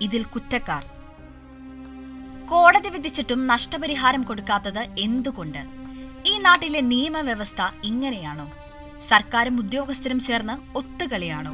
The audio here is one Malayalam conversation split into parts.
ഇതിൽ കുറ്റക്കാർ കോടതി വിധിച്ചിട്ടും നഷ്ടപരിഹാരം കൊടുക്കാത്തത് എന്തുകൊണ്ട് ഈ നാട്ടിലെ നിയമവ്യവസ്ഥ ഇങ്ങനെയാണോ സർക്കാരും ഉദ്യോഗസ്ഥരും ചേർന്ന് ഒത്തുകളിയാണോ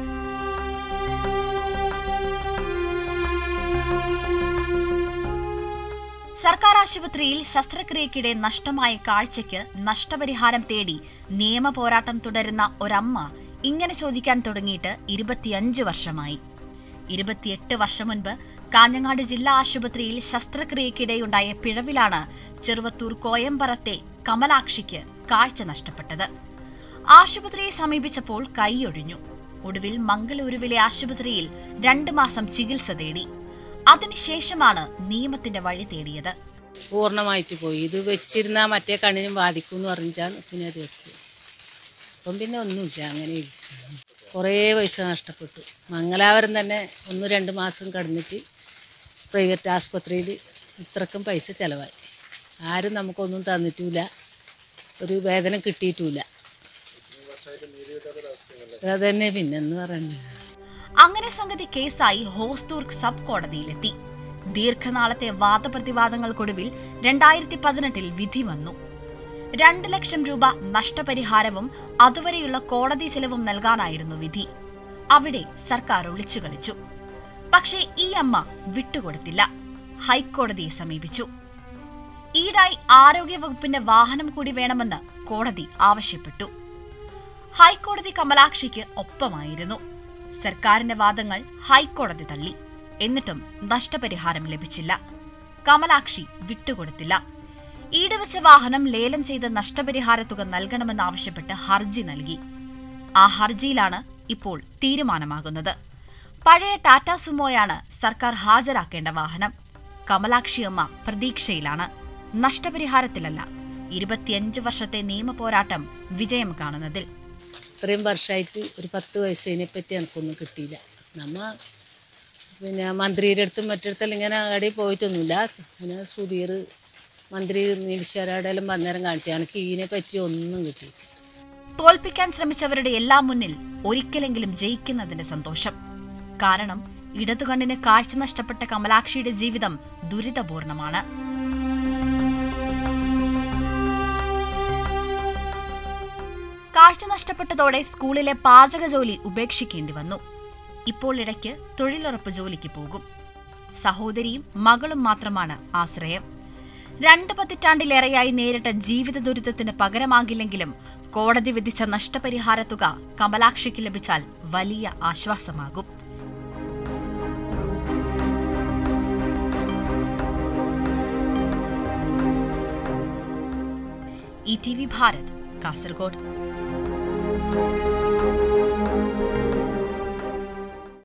സർക്കാർ ആശുപത്രിയിൽ ശസ്ത്രക്രിയക്കിടെ നഷ്ടമായ കാഴ്ചയ്ക്ക് നഷ്ടപരിഹാരം തേടി നിയമ പോരാട്ടം തുടരുന്ന ഒരമ്മ ഇങ്ങനെ ചോദിക്കാൻ തുടങ്ങിയിട്ട് ഇരുപത്തിയഞ്ച് വർഷമായി ഇരുപത്തിയെട്ട് വർഷം മുൻപ് കാഞ്ഞങ്ങാട് ജില്ലാ ആശുപത്രിയിൽ ശസ്ത്രക്രിയക്കിടെയുണ്ടായ പിഴവിലാണ് ചെറുവത്തൂർ കോയമ്പറത്തെ കമലാക്ഷിക്ക് കാഴ്ച നഷ്ടപ്പെട്ടത് ആശുപത്രിയെ സമീപിച്ചപ്പോൾ കൈയൊഴിഞ്ഞു ഒടുവിൽ മംഗളൂരുവിലെ ആശുപത്രിയിൽ രണ്ടു മാസം ചികിത്സ തേടി അതിനുശേഷമാണ് നിയമത്തിന്റെ വഴി തേടിയത് പൂർണ്ണമായിട്ട് പോയി ഇത് വെച്ചിരുന്ന മറ്റേ കണ്ണിനും ബാധിക്കും എന്ന് പറഞ്ഞിട്ടാണ് പിന്നെ അത് എടുത്തു അപ്പം പിന്നെ ഒന്നുമില്ല അങ്ങനെ ഇല്ല കുറേ പൈസ നഷ്ടപ്പെട്ടു മംഗലാപുരം തന്നെ ഒന്ന് രണ്ട് മാസം കടന്നിട്ട് പ്രൈവറ്റ് ആസ്പത്രിയിൽ ഇത്രക്കും പൈസ ചിലവായി ആരും നമുക്കൊന്നും തന്നിട്ടില്ല ഒരു വേതനം കിട്ടിയിട്ടുമില്ല അതന്നെ പിന്നെന്ന് പറയണ്ടത് അങ്ങനെ സംഗതി കേസായി ഹോസ്ദുർഗ് സബ് കോടതിയിലെത്തി ദീർഘനാളത്തെ വാദപ്രതിവാദങ്ങൾക്കൊടുവിൽ രണ്ടായിരത്തി പതിനെട്ടിൽ വിധി വന്നു രണ്ട് ലക്ഷം രൂപ നഷ്ടപരിഹാരവും അതുവരെയുള്ള കോടതി ചെലവും നൽകാനായിരുന്നു വിധി അവിടെ സർക്കാർ ഒളിച്ചു കളിച്ചു പക്ഷേ ഈ അമ്മ വിട്ടുകൊടുത്തില്ല ഹൈക്കോടതിയെ സമീപിച്ചു ഈടായി ആരോഗ്യവകുപ്പിന്റെ വാഹനം കൂടി വേണമെന്ന് കോടതി ആവശ്യപ്പെട്ടു ഹൈക്കോടതി കമലാക്ഷിക്ക് ഒപ്പമായിരുന്നു സർക്കാരിന്റെ വാദങ്ങൾ ഹൈക്കോടതി തള്ളി എന്നിട്ടും നഷ്ടപരിഹാരം ലഭിച്ചില്ല കമലാക്ഷി വിട്ടുകൊടുത്തില്ല ഈടുവച്ച വാഹനം ലേലം ചെയ്ത് നഷ്ടപരിഹാര തുക നൽകണമെന്നാവശ്യപ്പെട്ട് ഹർജി നൽകി ആ ഹർജിയിലാണ് ഇപ്പോൾ തീരുമാനമാകുന്നത് പഴയ ടാറ്റ സുമോയാണ് സർക്കാർ ഹാജരാക്കേണ്ട വാഹനം കമലാക്ഷിയമ്മ പ്രതീക്ഷയിലാണ് നഷ്ടപരിഹാരത്തിലല്ല ഇരുപത്തിയഞ്ച് വർഷത്തെ നിയമ പോരാട്ടം വിജയം കാണുന്നതിൽ ഇത്രയും വർഷമായിട്ട് ഒരു പത്ത് വയസ്സിനെ പറ്റി എനിക്കൊന്നും കിട്ടിയില്ല നമ്മ പിന്നെ മന്ത്രിയുടെ അടുത്തും മറ്റിടത്തെല്ലാം ഇങ്ങനെ അവിടെ പോയിട്ടൊന്നുമില്ല പിന്നെ സുധീർ മന്ത്രി നിരീശ്വരയുടെയെല്ലാം വന്നേരം കാണിച്ചു എനിക്ക് ഇതിനെ പറ്റി ഒന്നും കിട്ടി തോൽപ്പിക്കാൻ ശ്രമിച്ചവരുടെ എല്ലാം മുന്നിൽ ഒരിക്കലെങ്കിലും ജയിക്കുന്നതിന്റെ സന്തോഷം കാരണം ഇടതുകണ്ണിന് കാഴ്ച നഷ്ടപ്പെട്ട കമലാക്ഷിയുടെ ജീവിതം ദുരിതപൂർണമാണ് കാഴ്ച നഷ്ടപ്പെട്ടതോടെ സ്കൂളിലെ പാചക ജോലി ഉപേക്ഷിക്കേണ്ടി വന്നു ഇപ്പോൾ ഇടയ്ക്ക് തൊഴിലുറപ്പ് ജോലിക്ക് പോകും സഹോദരിയും മകളും മാത്രമാണ് ആശ്രയം രണ്ട് പതിറ്റാണ്ടിലേറെയായി നേരിട്ട ജീവിത ദുരിതത്തിന് പകരമാകില്ലെങ്കിലും കോടതി വിധിച്ച നഷ്ടപരിഹാര തുക കമലാക്ഷിക്ക് ലഭിച്ചാൽ വലിയ ആശ്വാസമാകും E T V Bharat Kasaragod